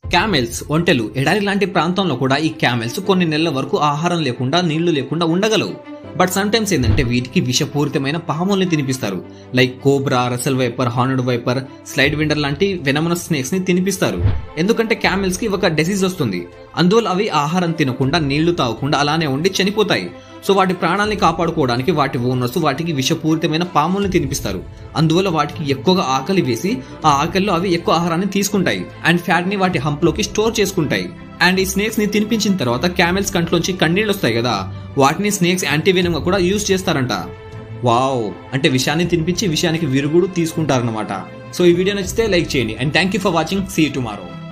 camels ఒంటెలు ఎడారి లాంటి ప్రాంతంలో కూడా ఈ క్యామెల్స్ కొన్ని నెలల వరకు ఆహారం లేకుండా నీళ్లు లేకుండా ఉండగలవు బట్ సమ్ టైమ్స్ ఏంటంటే వీటికి విషపూరితమైన పాముల్ని తినిపిస్తారు like cobra Russell viper horned viper slide winder లాంటి వెనమనస్ స్నేక్స్ ని తినిపిస్తారు ఎందుకంటే క్యామెల్స్ కి ఒక డిసీజ్ వస్తుంది అందువల్ల అవి ఆహారం తినకుండా నీళ్లు తాగకుండా అలానే ఉండి చనిపోతాయి సో వాటి ప్రాణాలని కాపాడుకోవడానికి వాటి ఓనర్స్ వాటికి విషపూరితమైన పాముల్ని తినిపిస్తారు అందువల్ల వాటికి ఎక్కువగా ఆకలి వేసి ఆ ఆకలిలో అవి ఎక్కువ ఆహారాన్ని తీసుకుంటాయి అండ్ ఫ్యాట్ ని వాటి హంప్ లోకి స్టోర్ చేసుకుంటాయి అండ్ ఈ స్నేక్స్ ని తినిపించిన తర్వాత క్యామెల్స్ కంట్లోంచి కన్నీళ్ళు వస్తాయి కదా వాటిని స్నేక్స్ యాంటీవెనమ్ గా కూడా యూజ్ చేస్తారంట వావ్ అంటే విషయాన్ని తినిపించి విషయానికి విరుగుడు తీసుకుంటారన్నమాట సో ఈ వీడియో నచ్చితే లైక్ చేయండి and thank you for watching see tomorrow